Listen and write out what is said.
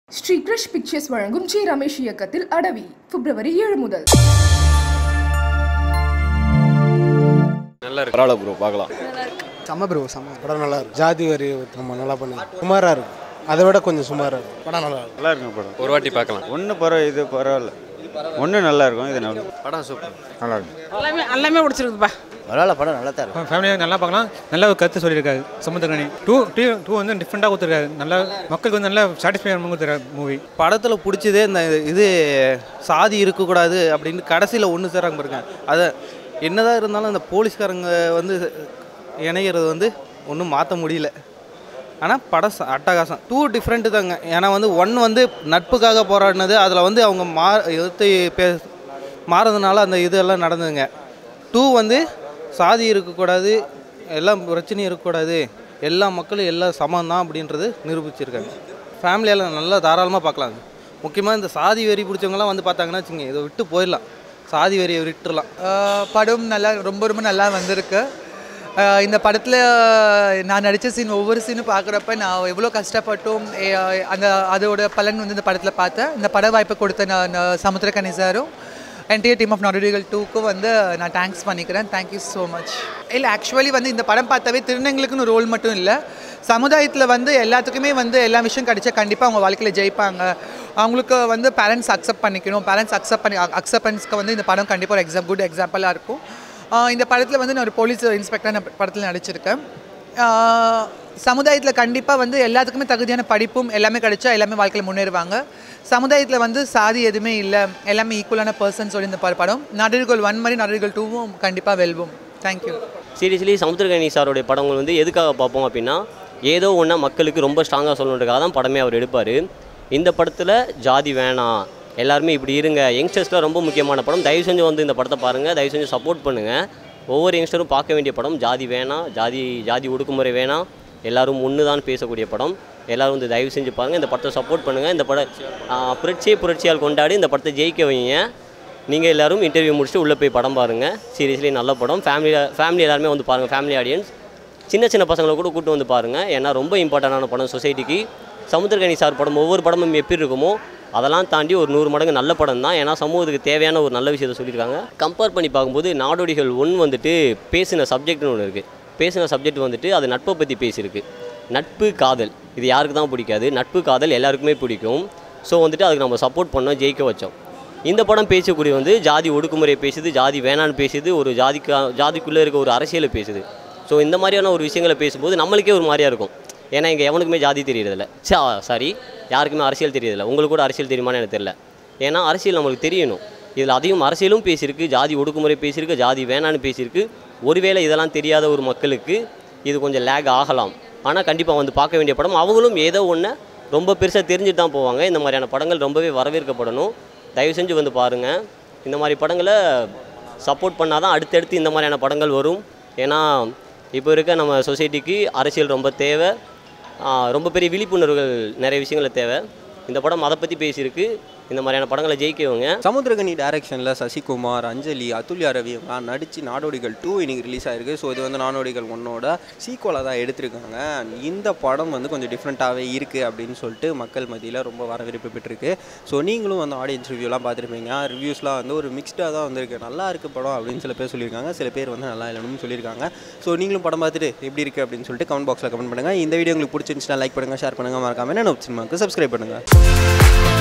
Sri Krish pictures வழங்கும் G Ramesh இயக்கத்தில் அடவி பிப்ரவரி ஏழு முதல் நல்லா இருக்கு பரவாயில்ல ப்ரோ பார்க்கலாம் செம்ம ப்ரோ செம்ம படம் நல்லா இருக்கு ஜாதி வரி நம்ம நல்லா பண்ணி சுமாராக இருக்கு அதை விட கொஞ்சம் சுமாராக இருக்கு படம் நல்லா இருக்கு நல்லா இருக்குங்க படம் ஒரு வாட்டி பார்க்கலாம் ஒன்று பரவ இது பரவாயில்ல ஒன்று நல்லா இருக்கும் இது நல்லா படம் சூப்பர் நல்லா இருக்கும் எல்லாமே எல்லாமே பிடிச்சிருக்குப்பா பரவாயில்ல படம் நல்லா தான் இருக்கும் ஃபேமிலியாக நல்லா பார்க்கலாம் நல்ல ஒரு கருத்து சொல்லியிருக்காரு சமுத்திரகனி டூ டூ டூ வந்து டிஃப்ரெண்ட்டாக கொடுத்துருக்காரு நல்லா மக்களுக்கு வந்து நல்லா சாட்டிஸ்ஃபை கொடுத்துருக்காரு மூவி படத்தில் பிடிச்சதே இந்த இது சாதி இருக்கக்கூடாது அப்படின்னு கடைசியில் ஒன்று சேராங்க பாருங்க அதை என்னதான் இருந்தாலும் அந்த போலீஸ்காரங்க வந்து இணையிறது வந்து ஒன்றும் மாற்ற முடியல ஆனால் படம் ச- அட்டகாசம் டூ டிஃப்ரெண்ட்டு தாங்க ஏன்னா வந்து ஒன் வந்து நட்புக்காக போராடினது அதில் வந்து அவங்க மா எதிர்த்து பே மாறதுனால அந்த இதெல்லாம் நடந்ததுங்க டூ வந்து சாதி இருக்கக்கூடாது எல்லாம் பிரச்சனையும் இருக்கக்கூடாது எல்லா மக்களும் எல்லாம் சமம் தான் அப்படின்றது நிரூபிச்சிருக்காங்க ஃபேமிலியால் நல்லா தாராளமாக பார்க்கலாம் முக்கியமாக இந்த சாதி வெறி பிடிச்சவங்கலாம் வந்து பார்த்தாங்கன்னா வச்சுங்க இதை விட்டு போயிடலாம் சாதி வெறியை விட்டுறலாம் ஆஹ் படம் நல்லா ரொம்ப ரொம்ப நல்லா வந்திருக்கு ஆஹ் இந்த படத்தில் நான் நடித்த சீன் ஒவ்வொரு சீனும் பார்க்குறப்ப நான் எவ்வளோ கஷ்டப்பட்டும் ஏ- அந்த அதோட பலன் வந்து இந்த படத்தில் பார்த்தேன் இந்த பட வாய்ப்பை கொடுத்த நான் சமுத்திரக்கனி சாரும் என்டையர் டீம் ஆஃப் நாடோடிகள் டூக்கும் வந்து நான் தேங்க்ஸ் பண்ணிக்கிறேன் தேங்க்யூ ஸோ மச் இல்லை ஆக்சுவலி வந்து இந்த படம் பார்த்தாவே திருநங்கைகளுக்குன்னு ரோல் மட்டும் இல்லை சமுதாயத்தில் வந்து எல்லாத்துக்குமே வந்து எல்லா விஷயம் கிடைச்சா கண்டிப்பாக அவங்க வாழ்க்கையில் ஜெயிப்பாங்க அவங்களுக்கு வந்து பேரண்ட்ஸ் அக்செப்ட் பண்ணிக்கணும் பேரண்ட்ஸ் அக்செப்ட் பண்ணி அக்செப்டன்ஸ்க்கு வந்து இந்த படம் கண்டிப்பாக ஒரு எக்ஸாம் குட் எக்ஸாம்பிளாக இருக்கும் ஆஹ் இந்த படத்தில் வந்து நான் ஒரு போலீஸ் இன்ஸ்பெக்டர் நான் படத்தில் நடிச்சிருக்கேன் சமுதாயத்தில் கண்டிப்பாக வந்து எல்லாத்துக்குமே தகுதியான படிப்பும் எல்லாமே கிடைச்சா எல்லாமே வாழ்க்கையில் முன்னேறுவாங்க சமுதாயத்தில் வந்து சாதி எதுவுமே இல்லை எல்லாமே ஈக்குவலான பர்சன் சொல்லி இந்த ப- படம் நாடர்கள் ஒன் மாதிரி நாடர்கள் டூவும் கண்டிப்பாக வெல்வோம் தேங்க்யூ சீரியஸ்லி சமுத்திரகனி சாருடைய படங்கள் வந்து எதுக்காக பார்ப்போம் அப்படின்னா ஏதோ ஒன்றா மக்களுக்கு ரொம்ப ஸ்ட்ராங்காக சொல்லணுன்றதுக்காக தான் படமே அவர் எடுப்பார் இந்த படத்தில் ஜாதி வேணாம் எல்லாருமே இப்படி இருங்க யங்ஸ்டர்ஸ்க்குலாம் ரொம்ப முக்கியமான படம் தயவு செஞ்சு வந்து இந்த படத்தை பாருங்கள் தயவு செஞ்சு சப்போர்ட் பண்ணுங்கள் ஒவ்வொரு யங்ஸ்டரும் பார்க்க வேண்டிய படம் ஜாதி வேணாம் ஜாதி ஜாதி ஒடுக்குமுறை வேணாம் எல்லாரும் ஒன்று தான் பேசக்கூடிய படம் எல்லாரும் வந்து தயவு செஞ்சு பாருங்கள் இந்த படத்தை சப்போர்ட் பண்ணுங்கள் இந்த படம் ஆ, புரட்சியை புரட்சியால் கொண்டாடி இந்த படத்தை ஜெயிக்க வைங்க நீங்கள் எல்லாரும் இன்டர்வியூ முடிச்சுட்டு உள்ளே போய் படம் பாருங்கள் சீரியஸ்லி நல்ல படம் ஃபேமிலியில் ஃபேமிலி எல்லாருமே வந்து பாருங்கள் ஃபேமிலி ஆடியன்ஸ் சின்ன சின்ன பசங்களை கூட கூட்டு வந்து பாருங்கள் ஏன்னா ரொம்ப இம்பார்ட்டண்டான படம் சொசைட்டிக்கு சமுத்திரகனி சார் படம் ஒவ்வொரு படமும் எப்படி இருக்குமோ அதெல்லாம் தாண்டி ஒரு நூறு மடங்கு நல்ல படம் தான் ஏன்னா சமூகத்துக்கு தேவையான ஒரு நல்ல விஷயத்தை சொல்லியிருக்காங்க கம்பேர் பண்ணி பார்க்கும்போது நாடோடிகள் ஒன் வந்துட்டு பேசின சப்ஜெக்ட்னு ஒன்று இருக்குது பேசின சப்ஜெக்ட் வந்துட்டு அது நட்பை பற்றி பேசியிருக்கு நட்பு காதல் இது யாருக்கு தான் பிடிக்காது நட்பு காதல் எல்லாருக்குமே பிடிக்கும் ஸோ வந்துட்டு அதுக்கு நம்ம சப்போர்ட் பண்ணோம் ஜெயிக்க வச்சோம் இந்த படம் பேசக்கூடிய வந்து ஜாதி ஒடுக்குமுறையை பேசுது ஜாதி வேணான்னு பேசுது ஒரு ஜாதிக்கா ஜாதிக்குள்ளே இருக்க ஒரு அரசியலை பேசுது ஸோ இந்த மாதிரியான ஒரு விஷயங்களை பேசும்போது நம்மளுக்கே ஒரு மாதிரியா இருக்கும் ஏன்னா இங்கே எவனுக்குமே ஜாதி தெரியறதில்ல சா சாரி யாருக்குமே அரசியல் தெரியறதில்ல உங்களுக்கு கூட அரசியல் தெரியுமான்னு எனக்கு தெரியல ஏன்னா அரசியல் நம்மளுக்கு தெரியணும் இதில் அதையும் அரசியலும் பேசியிருக்கு ஜாதி ஒடுக்குமுறை பேசியிருக்கு ஜாதி வேணான்னு பேசியிருக்கு ஒருவேளை இதெல்லாம் தெரியாத ஒரு மக்களுக்கு இது கொஞ்சம் லேக் ஆகலாம் ஆனால் கண்டிப்பாக வந்து பார்க்க வேண்டிய படம் அவங்களும் ஏதோ ஒன்று ரொம்ப பெருசாக தெரிஞ்சுட்டு தான் போவாங்க இந்த மாதிரியான படங்கள் ரொம்பவே வரவேற்கப்படணும் தயவு செஞ்சு வந்து பாருங்கள் இந்த மாதிரி படங்களை சப்போர்ட் பண்ணால் தான் அடுத்தடுத்து இந்த மாதிரியான படங்கள் வரும் ஏன்னா இப்போ இருக்க நம்ம சொசைட்டிக்கு அரசியல் ரொம்ப தேவை ஆ, ரொம்ப பெரிய விழிப்புணர்வுகள் நிறைய விஷயங்கள் தேவை இந்த படம் அதை பற்றி பேசியிருக்கு இந்த மாதிரியான படங்களை ஜெயிக்கவங்க சமுத்திரகனி டைரக்ஷனில் சசிகுமார் அஞ்சலி அதுல்யா ரவி இவங்கலாம் நடித்து நாடோடிகள் டூ இன்னைக்கு ரிலீஸ் ஆயிருக்கு ஸோ இது வந்து நாடோடிகள் ஒன்னோட சீக்குவலாக தான் எடுத்திருக்காங்க இந்த படம் வந்து கொஞ்சம் டிஃப்ரெண்ட்டாகவே இருக்குது அப்படின்னு சொல்லிட்டு மக்கள் மத்தியில் ரொம்ப வரவேற்பு பெற்றிருக்கு ஸோ நீங்களும் வந்து ஆடியன்ஸ் ரிவ்யூலாம் பார்த்துருப்பீங்க ரிவ்யூஸ்லாம் வந்து ஒரு மிக்ஸ்டாக தான் வந்திருக்கு நல்லா இருக்கு படம் அப்படின்னு சில பேர் சொல்லியிருக்காங்க சில பேர் வந்து நல்லா இல்லைன்னு சொல்லியிருக்காங்க ஸோ நீங்களும் படம் பார்த்துட்டு எப்படி இருக்குது அப்படின்னு சொல்லிட்டு கமெண்ட் பாக்ஸில் கமெண்ட் பண்ணுங்கள் இந்த வீடியோ உங்களுக்கு பிடிச்சிருந்துச்சுன்னா லைக் பண்ணுங்கள் ஷேர் பண்ணுங்கள் மறக்காம என்ன சினிமாவுக்கு சப்ஸ்கிரைப் பண்ணுங்கள்